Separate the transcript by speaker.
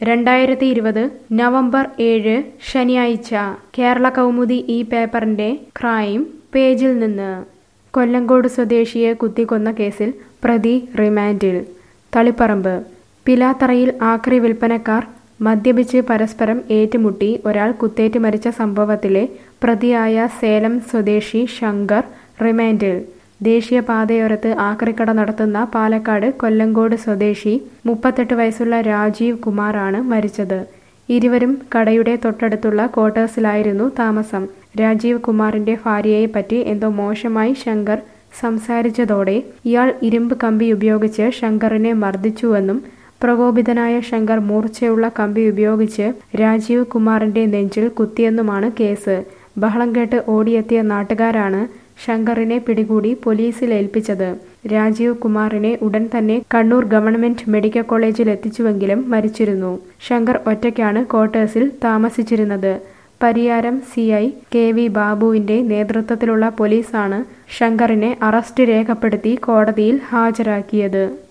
Speaker 1: രണ്ടായിരത്തി ഇരുപത് നവംബർ ഏഴ് ശനിയാഴ്ച കേരള കൗമുദി ഈ പേപ്പറിന്റെ ക്രൈം പേജിൽ നിന്ന് കൊല്ലങ്കോട് സ്വദേശിയെ കുത്തിക്കൊന്ന കേസിൽ പ്രതി റിമാൻഡിൽ തളിപ്പറമ്പ് പിലാത്തറയിൽ ആക്രി വിൽപ്പനക്കാർ മദ്യപിച്ച് പരസ്പരം ഏറ്റുമുട്ടി ഒരാൾ കുത്തേറ്റ് മരിച്ച സംഭവത്തിലെ പ്രതിയായ സേലം സ്വദേശി ശങ്കർ റിമാൻഡിൽ ദേശീയപാതയോരത്ത് ആക്രിക്കട നടത്തുന്ന പാലക്കാട് കൊല്ലങ്കോട് സ്വദേശി മുപ്പത്തെട്ട് വയസ്സുള്ള രാജീവ് കുമാറാണ് മരിച്ചത് ഇരുവരും കടയുടെ തൊട്ടടുത്തുള്ള ക്വാർട്ടേഴ്സിലായിരുന്നു താമസം രാജീവ് കുമാറിന്റെ ഭാര്യയെപ്പറ്റി എന്തോ മോശമായി ശങ്കർ സംസാരിച്ചതോടെ ഇയാൾ ഇരുമ്പ് കമ്പി ഉപയോഗിച്ച് ശങ്കറിനെ മർദ്ദിച്ചുവെന്നും പ്രകോപിതനായ ശങ്കർ മൂർച്ചയുള്ള കമ്പി ഉപയോഗിച്ച് രാജീവ് കുമാറിന്റെ നെഞ്ചിൽ കുത്തിയെന്നുമാണ് കേസ് ബഹളം കേട്ട് ഓടിയെത്തിയ നാട്ടുകാരാണ് ശങ്കറിനെ പിടികൂടി പോലീസിൽ ഏൽപ്പിച്ചത് രാജീവ് കുമാറിനെ ഉടൻ തന്നെ കണ്ണൂർ ഗവൺമെന്റ് മെഡിക്കൽ കോളേജിൽ എത്തിച്ചുവെങ്കിലും മരിച്ചിരുന്നു ശങ്കർ ഒറ്റയ്ക്കാണ് ക്വാർട്ടേഴ്സിൽ താമസിച്ചിരുന്നത് Pariyaram C I K V ബാബുവിന്റെ നേതൃത്വത്തിലുള്ള പോലീസാണ് ശങ്കറിനെ അറസ്റ്റ് രേഖപ്പെടുത്തി കോടതിയിൽ ഹാജരാക്കിയത്